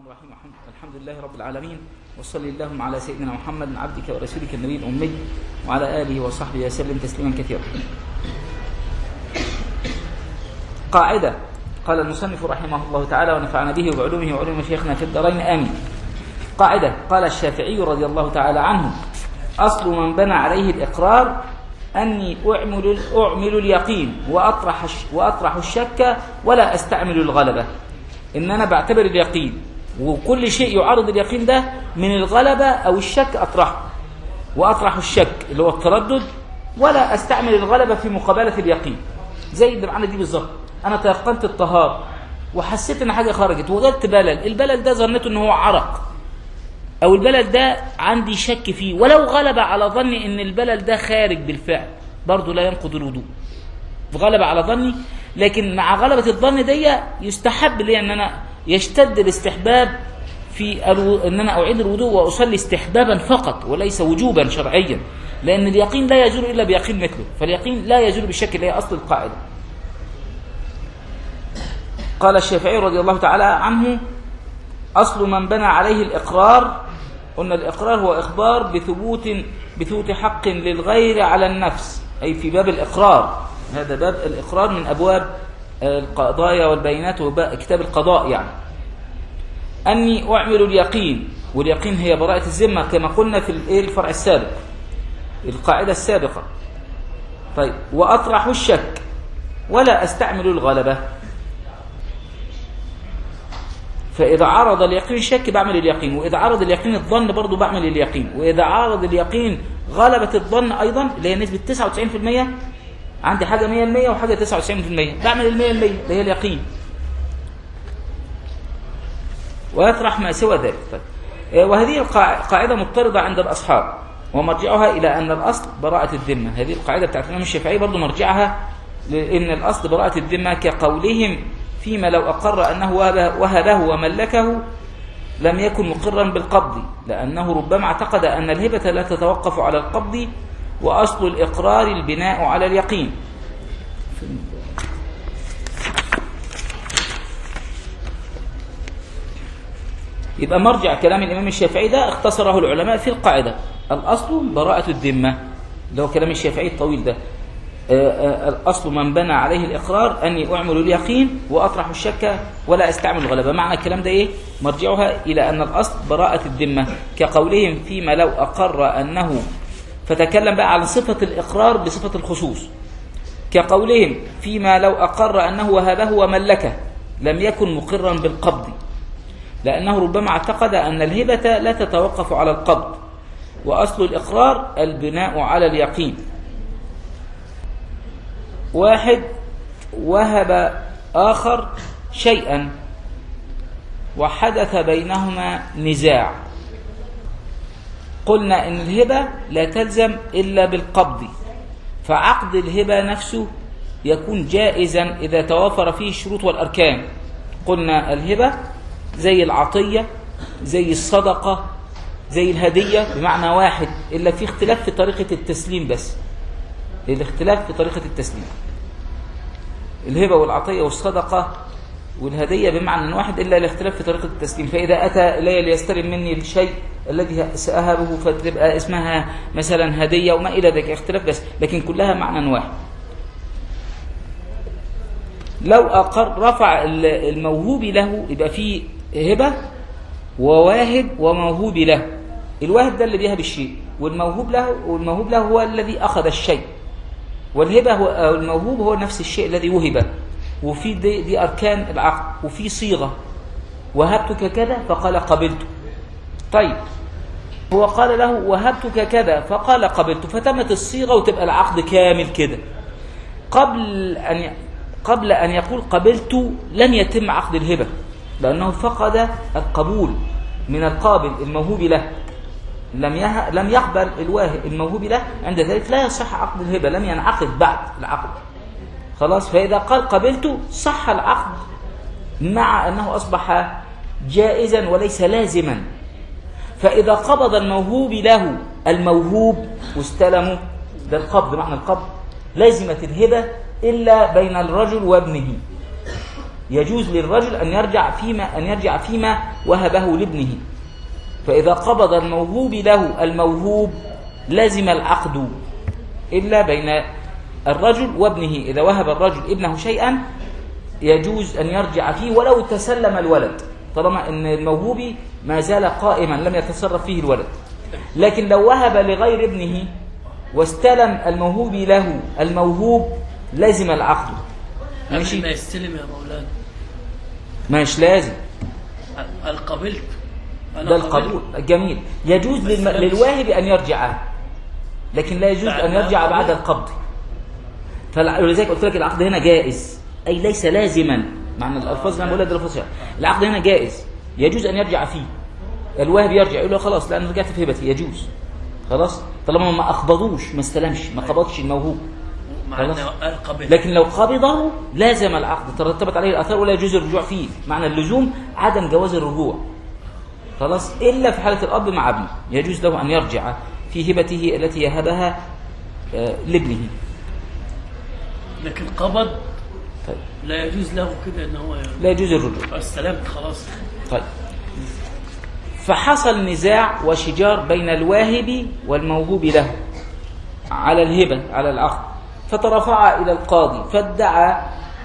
الرحيم الحمد لله رب العالمين وصلي اللهم على سيدنا محمد عبدك ورسولك النبي الأمي وعلى آله وصحبه وسلم تسليما كثيرا قاعدة قال المصنف رحمه الله تعالى ونفعنا به وبعلومه وعلوم شيخنا في الدارين آمين قاعدة قال الشافعي رضي الله تعالى عنه أصل من بنى عليه الإقرار أني أعمل, أعمل اليقين وأطرح, وأطرح الشك ولا أستعمل الغلبة إن أنا بعتبر اليقين وكل شيء يعارض اليقين ده من الغلبة أو الشك أطرحه وأطرح الشك اللي هو التردد ولا أستعمل الغلبة في مقابلة اليقين زي اللي معانا دي بالظبط أنا تيقنت الطهارة وحسيت إن حاجة خرجت وجدت بلل البلل ده ظنيته إن هو عرق أو البلل ده عندي شك فيه ولو غلب على ظني إن البلل ده خارج بالفعل برضه لا ينقض الوضوء غلب على ظني لكن مع غلبة الظن دي يستحب لي ان انا يشتد الاستحباب في الو... ان انا اعيد الوضوء واصلي استحبابا فقط وليس وجوبا شرعيا لان اليقين لا يزول الا بيقين مثله فاليقين لا يزول بالشك اللي هي اصل القاعده قال الشافعي رضي الله تعالى عنه اصل من بنى عليه الاقرار قلنا الاقرار هو اخبار بثبوت بثبوت حق للغير على النفس اي في باب الاقرار هذا باب الإقرار من أبواب القضايا والبينات وكتاب القضاء يعني أني أعمل اليقين واليقين هي براءة الذمة كما قلنا في الفرع السابق القاعدة السابقة طيب وأطرح الشك ولا أستعمل الغلبة فإذا عرض اليقين الشك بعمل اليقين وإذا عرض اليقين الظن برضو بعمل اليقين وإذا عرض اليقين غلبة الظن أيضا اللي هي نسبة 99% عندي حاجة 100% وحاجة 99% بعمل ال 100% اللي هي اليقين ويطرح ما سوى ذلك طيب. وهذه القاعدة مضطردة عند الأصحاب ومرجعها إلى أن الأصل براءة الذمة هذه القاعدة بتاعت الإمام الشافعي برضو مرجعها لأن الأصل براءة الذمة كقولهم فيما لو أقر أنه وهبه وملكه لم يكن مقرا بالقبض لأنه ربما اعتقد أن الهبة لا تتوقف على القبض وأصل الإقرار البناء على اليقين يبقى مرجع كلام الإمام الشافعي ده اختصره العلماء في القاعدة الأصل براءة الذمة اللي هو كلام الشافعي الطويل ده الأصل من بنى عليه الإقرار أني أعمل اليقين وأطرح الشك ولا أستعمل الغلبة معنى الكلام ده إيه؟ مرجعها إلى أن الأصل براءة الذمة كقولهم فيما لو أقر أنه فتكلم بقى عن صفة الإقرار بصفة الخصوص كقولهم فيما لو أقر أنه وهبه وملكه لم يكن مقرا بالقبض لأنه ربما اعتقد أن الهبة لا تتوقف على القبض وأصل الإقرار البناء على اليقين واحد وهب آخر شيئا وحدث بينهما نزاع قلنا ان الهبة لا تلزم إلا بالقبض فعقد الهبة نفسه يكون جائزا إذا توافر فيه الشروط والأركان قلنا الهبة زي العطية زي الصدقة زي الهدية بمعنى واحد إلا في اختلاف في طريقة التسليم بس الاختلاف في طريقة التسليم الهبة والعطية والصدقة والهدية بمعنى واحد إلا الاختلاف في طريقة التسليم فإذا أتى إلي ليستلم مني الشيء الذي سأهبه فتبقى اسمها مثلا هدية وما إلى ذلك اختلاف بس لكن كلها معنى واحد لو أقر رفع الموهوب له يبقى فيه هبة وواهب وموهوب له الواهب ده اللي بيهب الشيء والموهوب له والموهوب له هو الذي أخذ الشيء والهبة هو الموهوب هو نفس الشيء الذي وهب وفي دي, دي أركان العقد وفي صيغة وهبتك كذا فقال قبلت طيب هو قال له وهبتك كذا فقال قبلت فتمت الصيغة وتبقى العقد كامل كده قبل أن قبل أن يقول قبلت لم يتم عقد الهبة لأنه فقد القبول من القابل الموهوب له لم يه... لم يقبل الواهب الموهوب له عند ذلك لا يصح عقد الهبة لم ينعقد بعد العقد خلاص فإذا قال قبلت صح العقد مع أنه أصبح جائزا وليس لازما فإذا قبض الموهوب له الموهوب واستلمه ده القبض معنى القبض لازمت الهبة إلا بين الرجل وابنه يجوز للرجل أن يرجع فيما أن يرجع فيما وهبه لابنه فإذا قبض الموهوب له الموهوب لزم العقد إلا بين الرجل وابنه إذا وهب الرجل ابنه شيئا يجوز أن يرجع فيه ولو تسلم الولد طالما أن الموهوب ما زال قائما لم يتصرف فيه الولد لكن لو وهب لغير ابنه واستلم الموهوب له الموهوب لزم العقد ماشي ما يستلم يا مولانا مش لازم القبلت ده القبول جميل يجوز للم... للواهب أن يرجع لكن لا يجوز أن يرجع بعد القبض فلذلك قلت لك العقد هنا جائز أي ليس لازما معنى الألفاظ اللي أنا بقولها دي الألفاظ العقد هنا جائز يجوز أن يرجع فيه الواهب يرجع يقول له خلاص لأن رجعت في هبتي يجوز خلاص طالما ما أقبضوش ما استلمش ما قبضش الموهوب خلاص لكن لو قبضه لازم العقد ترتبت عليه الآثار ولا يجوز الرجوع فيه معنى اللزوم عدم جواز الرجوع خلاص إلا في حالة الأب مع ابنه يجوز له أن يرجع في هبته التي يهبها آه، لابنه لكن قبض طيب. لا يجوز له كده ان هو لا يجوز الرجوع استلمت خلاص طيب فحصل نزاع وشجار بين الواهب والموهوب له على الهبة على العقد فترفع إلى القاضي فادعى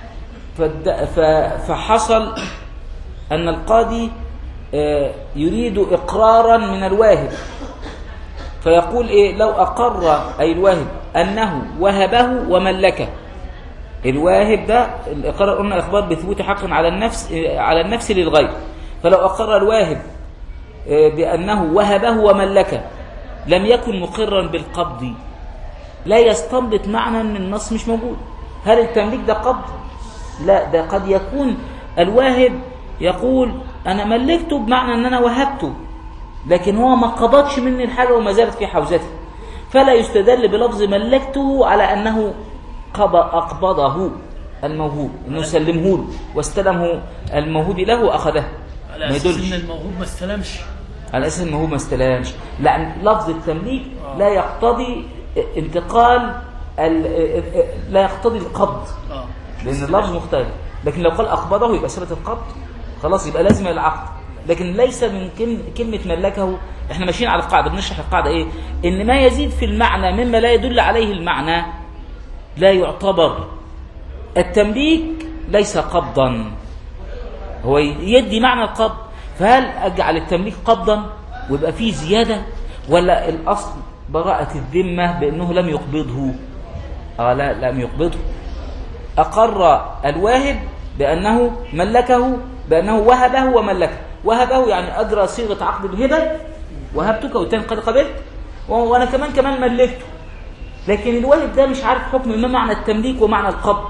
فحصل أن القاضي آه، يريد إقرارا من الواهب فيقول إيه لو أقر أي الواهب أنه وهبه وملكه الواهب ده الإقرار قلنا إخبار بثبوت حق على النفس على النفس للغير فلو أقر الواهب آه، بأنه وهبه وملكه لم يكن مقرا بالقبض لا يستنبط معنى ان النص مش موجود هل التمليك ده قبض لا ده قد يكون الواهب يقول انا ملكته بمعنى ان انا وهبته لكن هو ما قبضش مني الحاجه وما زالت في حوزتي فلا يستدل بلفظ ملكته على انه اقبضه الموهوب انه سلمه له واستلمه الموهوب له واخذه على اساس ان الموهوب ما استلمش على اساس ان الموهوب ما استلمش لان لفظ التمليك آه. لا يقتضي انتقال لا يقتضي القبض آه. لأن اللفظ مختلف لكن لو قال أقبضه يبقى صفة القبض خلاص يبقى لازم العقد لكن ليس من كلمة ملكه احنا ماشيين على القاعدة بنشرح القاعدة ايه ان ما يزيد في المعنى مما لا يدل عليه المعنى لا يعتبر التمليك ليس قبضا هو يدي معنى القبض فهل أجعل التمليك قبضا ويبقى فيه زيادة ولا الأصل براءة الذمة بأنه لم يقبضه آه لا لم يقبضه أقر الواهب بأنه ملكه بأنه وهبه وملكه وهبه يعني أجرى صيغة عقد الهبة وهبتك والتاني قد قبلت وأنا كمان كمان ملكته لكن الواهب ده مش عارف حكم ما معنى التمليك ومعنى القبض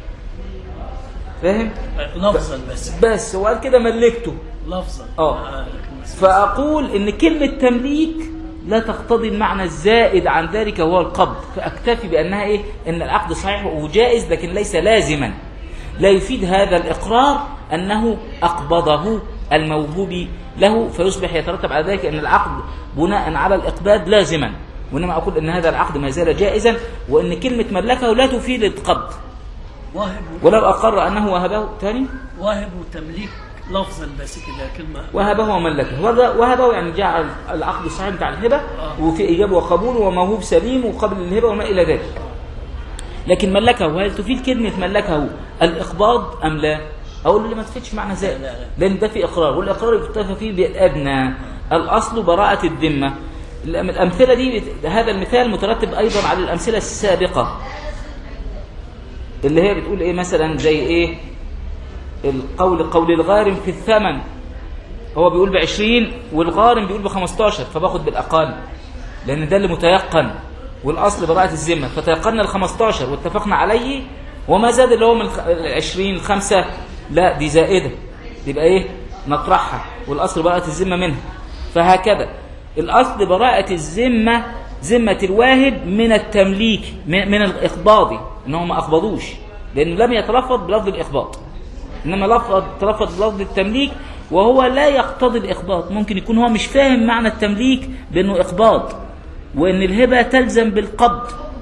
فاهم؟ لفظا بس بس وقال كده ملكته لفظا اه, آه، فأقول إن كلمة تمليك لا تقتضي المعنى الزائد عن ذلك هو القبض فأكتفي بأنها إيه إن العقد صحيح وجائز لكن ليس لازما لا يفيد هذا الإقرار أنه أقبضه الموهوب له فيصبح يترتب على ذلك أن العقد بناء على الإقباد لازما وإنما أقول أن هذا العقد ما زال جائزا وأن كلمة ملكه لا تفيد القبض ولو أقر أنه وهبه ثاني واهب تمليك لفظا بس كده كلمة وهبه وملكه وهبه يعني جعل العقد الصحيح بتاع الهبة آه. وفي إجابة وقبول وموهوب سليم وقبل الهبة وما إلى ذلك لكن ملكه هل تفيد كلمة ملكه الإقباض أم لا أقول له ما تفيدش معنى ذلك لأن ده في إقرار والإقرار يكتفى فيه بالأدنى الأصل براءة الذمة الأمثلة دي هذا المثال مترتب أيضا على الأمثلة السابقة اللي هي بتقول إيه مثلا زي إيه القول قول الغارم في الثمن هو بيقول بعشرين والغارم بيقول بخمستاشر فباخد بالأقل لأن ده اللي متيقن والأصل براءة الذمة فتيقنا الخمستاشر واتفقنا عليه وما زاد اللي هو من العشرين خمسة لا دي زائدة يبقى ايه نطرحها والأصل براءة الذمة منها فهكذا الأصل براءة الذمة ذمة الواهب من التمليك من الإقباض إنهم ما أقبضوش لأنه لم يتلفظ بلفظ الإقباض إنما لفظ تلفظ بلفظ التمليك وهو لا يقتضي الإخباط ممكن يكون هو مش فاهم معنى التمليك بأنه إخباط وأن الهبة تلزم بالقبض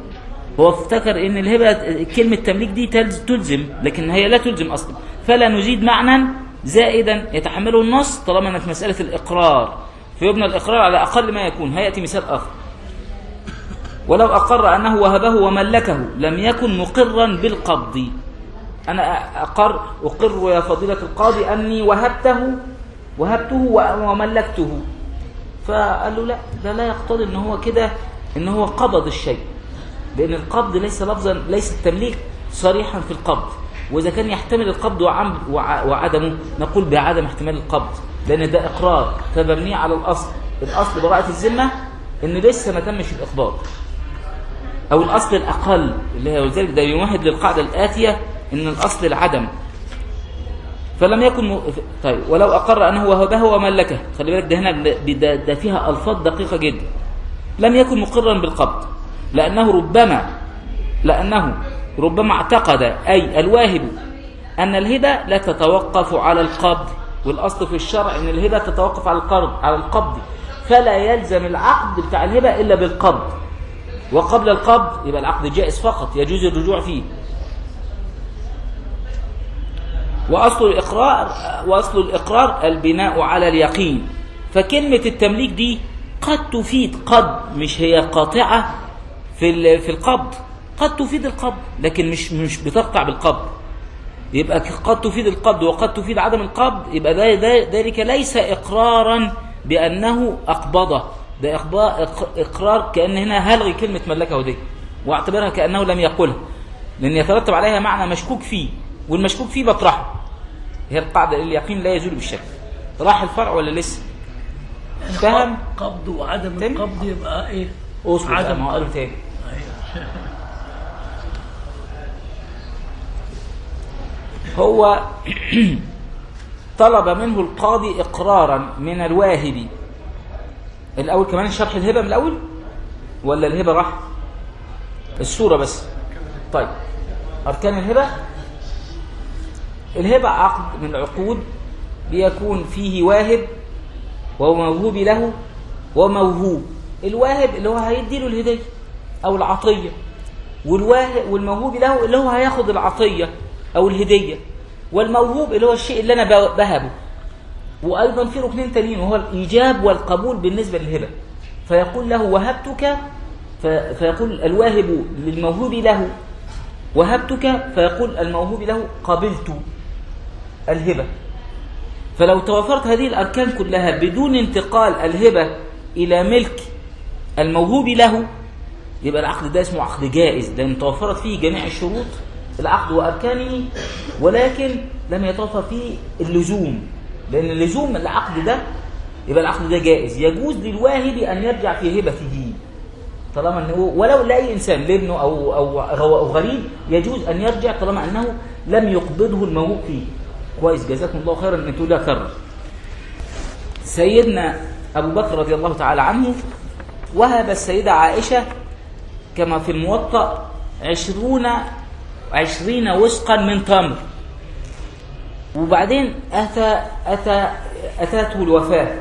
هو افتكر ان الهبة كلمة تمليك دي تلز- تلزم لكن هي لا تلزم اصلا فلا نزيد معنى زائدا يتحمله النص طالما انك مسألة الاقرار فيبنى الاقرار على اقل ما يكون هيأتي مثال اخر ولو أقر أنه وهبه وملكه لم يكن مقرا بالقبض أنا أقر أقر يا فضيلة القاضي أني وهبته وهبته وملكته فقال له لا ده لا يقتضي ان هو كده ان هو قبض الشيء لان القبض ليس لفظا ليس التمليك صريحا في القبض واذا كان يحتمل القبض وعم وع- وعدمه نقول بعدم احتمال القبض لان ده اقرار فمبني على الاصل الاصل براءه الذمه ان لسه ما تمش الاقباض او الاصل الاقل اللي هو ذلك ده يمهد للقاعده الاتيه ان الاصل العدم فلم يكن م... طيب ولو اقر انه وهبه وملكه خلي بالك ده هنا ده, ده فيها الفاظ دقيقه جدا لم يكن مقرا بالقبض لانه ربما لانه ربما اعتقد اي الواهب ان الهبه لا تتوقف على القبض والاصل في الشرع ان الهبه تتوقف على القرض على القبض فلا يلزم العقد بتاع الهبه الا بالقبض وقبل القبض يبقى العقد جائز فقط يجوز الرجوع فيه وأصل الإقرار وأصل الإقرار البناء على اليقين فكلمة التمليك دي قد تفيد قد مش هي قاطعة في ال- في القبض قد تفيد القبض لكن مش مش بتقطع بالقبض يبقى قد تفيد القبض وقد تفيد عدم القبض يبقى ده ده ذلك ليس إقرارا بأنه أقبضه ده إقبا- إق- إقرار كأن هنا هلغي كلمة ملكه دي واعتبرها كأنه لم يقلها لأن يترتب عليها معنى مشكوك فيه والمشكوك فيه بطرحه هي القاعدة اليقين لا يزول بالشك راح الفرع ولا لسه فهم قبض وعدم تم؟ القبض يبقى ايه اصبر عدم ما هو قالوا تاني أيوة. هو طلب منه القاضي اقرارا من الواهب الاول كمان شرح الهبه من الاول ولا الهبه راح الصوره بس طيب اركان الهبه الهبه عقد من العقود بيكون فيه واهب وموهوب له وموهوب الواهب اللي هو هيدي له الهديه او العطيه والواهب والموهوب له اللي هو هياخد العطيه او الهديه والموهوب اللي هو الشيء اللي انا ب- بهبه وايضا في ركنين تانيين وهو الايجاب والقبول بالنسبه للهبه فيقول له وهبتك ف- فيقول الواهب للموهوب له وهبتك فيقول الموهوب له قبلت الهبه فلو توفرت هذه الاركان كلها بدون انتقال الهبه الى ملك الموهوب له يبقى العقد ده اسمه عقد جائز لان توفرت فيه جميع الشروط العقد واركانه ولكن لم يتوفر فيه اللزوم لان اللزوم العقد ده يبقى العقد ده جائز يجوز للواهب ان يرجع في هبته طالما انه ولو لاي انسان لابنه او او أو غريب يجوز ان يرجع طالما انه لم يقبضه الموهوب فيه كويس جزاكم الله خيرا ان انتوا لا كرر سيدنا ابو بكر رضي الله تعالى عنه وهب السيده عائشه كما في الموطأ عشرون عشرين وسقا من تمر وبعدين أتى أتى أتته الوفاة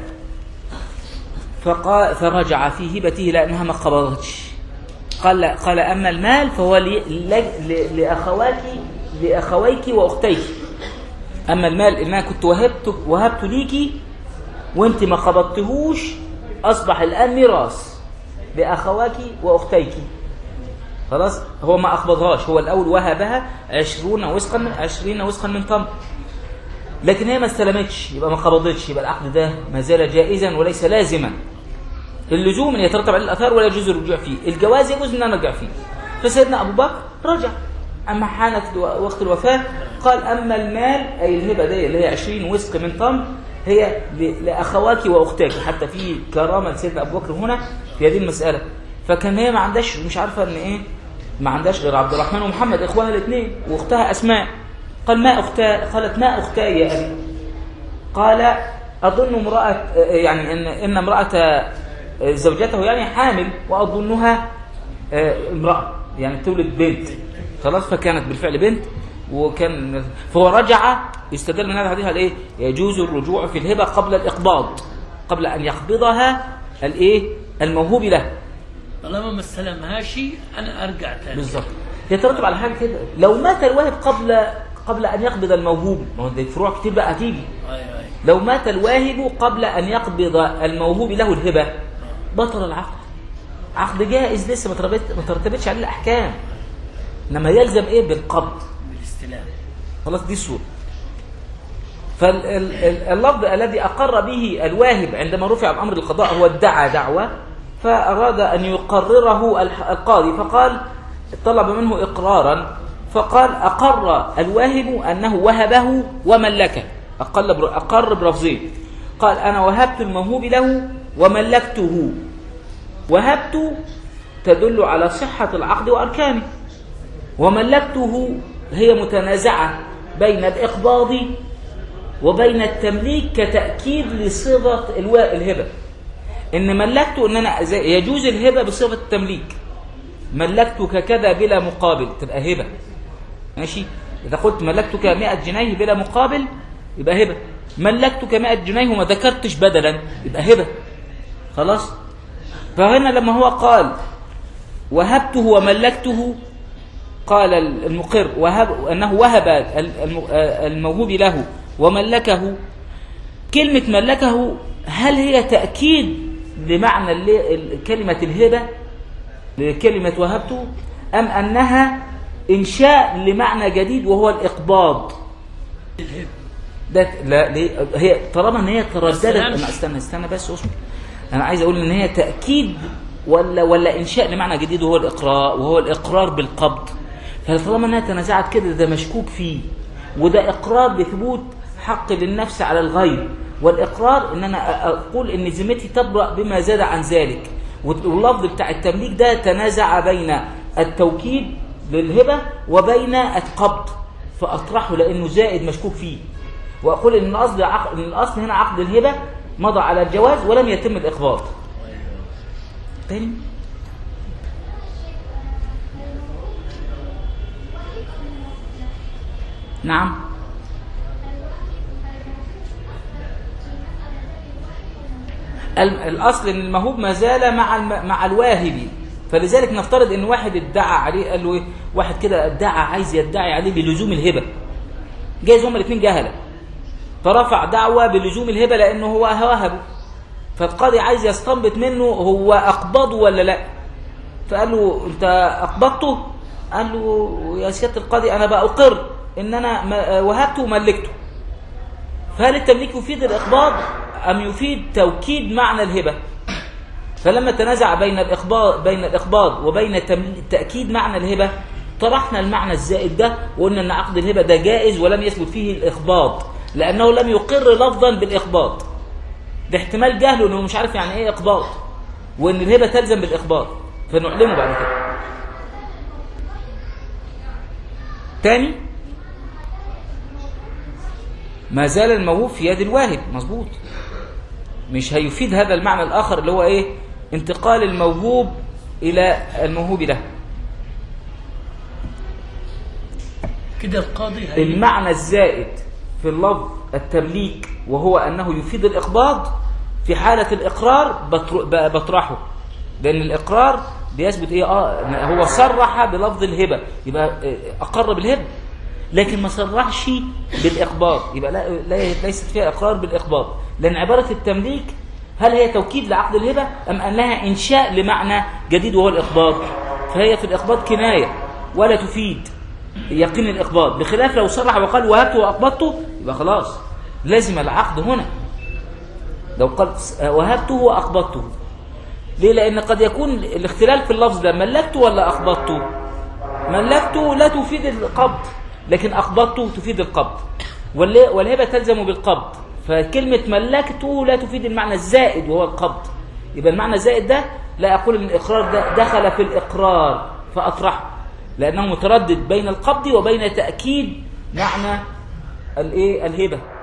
فقال فرجع في هبته لأنها ما قبضتش قال قال أما المال فهو لي- ل- لأخواك لأخويك وأختيك أما المال إن أنا كنت وهبت وهبت ليكي وأنت ما قبضتهوش أصبح الآن ميراث لأخواك وأختيك خلاص هو ما أقبضهاش هو الأول وهبها عشرون وسقا من عشرين وسقا من تمر لكن هي ما استلمتش يبقى ما قبضتش يبقى العقد ده ما زال جائزا وليس لازما اللزوم ان يترتب عليه الاثار ولا يجوز الرجوع فيه الجواز يجوز ان انا ارجع فيه فسيدنا ابو بكر رجع اما حانت الو- وقت الوفاه قال اما المال اي الهبه دي اللي هي 20 وسق من تمر هي ل- لاخواك واختك حتى في كرامه لسيدنا ابو بكر هنا في هذه المساله فكان هي ما عندهاش مش عارفه ان ايه ما عندهاش غير عبد الرحمن ومحمد اخوانها الاثنين واختها اسماء قال ما اختها قالت ما اختاي يا ابي قال أظن امرأة يعني إن, إن امرأة زوجته يعني حامل وأظنها امرأة يعني تولد بنت خلاص فكانت بالفعل بنت وكان فهو رجع يستدل من هذا الحديث على ايه يجوز الرجوع في الهبة قبل الإقباض قبل أن يقبضها الايه الموهوب له طالما ما استلمهاش انا ارجع تاني بالظبط يترتب على حاجه كده لو مات الواهب قبل قبل ان يقبض الموهوب ما هو دي فروع كتير بقى هتيجي ايوه ايوه لو مات الواهب قبل ان يقبض الموهوب له الهبه بطل العقد عقد جائز لسه ما ترتبت- ما ترتبتش عليه الاحكام انما يلزم ايه بالقبض بالاستلام خلاص دي الصورة فاللفظ الذي أقر به الواهب عندما رفع الأمر للقضاء هو ادعى دعوة فأراد أن يقرره الح- القاضي فقال طلب منه إقرارا فقال أقر الواهب أنه وهبه وملكه أقل بر- أقر برفظين قال أنا وهبت الموهوب له وملكته وهبت تدل على صحة العقد وأركانه وملكته هي متنازعة بين الإقباض وبين التمليك كتأكيد لصيغة الوا- الهبة إن ملكته إن أنا زي- يجوز الهبة بصيغة التمليك ملكتك كذا بلا مقابل تبقى هبة ماشي إذا قلت ملكتك 100 جنيه بلا مقابل يبقى هبة ملكتك 100 جنيه وما ذكرتش بدلا يبقى هبة خلاص فهنا لما هو قال وهبته وملكته قال المقر وهب أنه وهب الم- الموهوب له وملكه كلمة ملكه هل هي تأكيد لمعنى اللي- كلمة الهبة لكلمة وهبته أم أنها إنشاء لمعنى جديد وهو الإقباض الهب ده لا ليه هي طالما ان هي ترددت السلام. انا استنى استنى بس اصبر انا عايز اقول ان هي تاكيد ولا ولا انشاء لمعنى جديد وهو الاقرار وهو الاقرار بالقبض فطالما انها تنازعت كده ده مشكوك فيه وده اقرار بثبوت حق للنفس على الغير والاقرار ان انا أ- اقول ان ذمتي تبرأ بما زاد عن ذلك واللفظ بتاع التمليك ده تنازع بين التوكيد للهبه وبين القبض فاطرحه لانه زائد مشكوك فيه واقول ان الاصل عقد ان الاصل هنا عقد الهبه مضى على الجواز ولم يتم الاخبار تاني نعم ال- الاصل ان الموهوب ما زال مع الم... مع الواهب فلذلك نفترض ان واحد ادعى عليه قال له ايه واحد كده ادعى عايز يدعي عليه بلزوم الهبه جايز هما الاثنين جهله فرفع دعوة بلزوم الهبة لأنه هو وهبه فالقاضي عايز يستنبط منه هو أقبضه ولا لا فقال له أنت أقبضته قال له يا سيادة القاضي أنا بأقر إن أنا م- وهبته وملكته فهل التمليك يفيد الإقباض أم يفيد توكيد معنى الهبة فلما تنازع بين الإقباض بين الإقباض وبين تم- تأكيد معنى الهبة طرحنا المعنى الزائد ده وقلنا أن عقد الهبة ده جائز ولم يثبت فيه الإقباض لأنه لم يقر لفظا بالإقباض ده احتمال جهله أنه مش عارف يعني إيه إقباض وأن الهبة تلزم بالإقباض فنعلمه بعد كده تاني ما زال الموهوب في يد الواهب مظبوط مش هيفيد هذا المعنى الآخر اللي هو إيه انتقال الموهوب إلى الموهوب له كده القاضي هي المعنى الزائد في اللفظ التمليك وهو أنه يفيد الإقباض في حالة الإقرار بطر- ب- بطرحه لأن الإقرار بيثبت إيه آه هو صرح بلفظ الهبة يبقى آه، أقر بالهبة لكن ما صرحش بالإقباض يبقى لا, لا ليست فيها إقرار بالإقباض لأن عبارة التمليك هل هي توكيد لعقد الهبة أم أنها إنشاء لمعنى جديد وهو الإقباض فهي في الإقباض كناية ولا تفيد يقين الإقباض بخلاف لو صرح وقال وهبته وأقبضته يبقى خلاص لازم العقد هنا لو قال وهبته وأقبضته ليه لأن قد يكون الاختلال في اللفظ ده ملكته ولا أقبضته ملكته لا تفيد القبض لكن أقبضته تفيد القبض والل- والهبة تلزم بالقبض فكلمة ملكته لا تفيد المعنى الزائد وهو القبض يبقى المعنى الزائد ده لا أقول أن الإقرار ده دخل في الإقرار فأطرحه لأنه متردد بين القبض وبين تأكيد معنى الإيه الهبة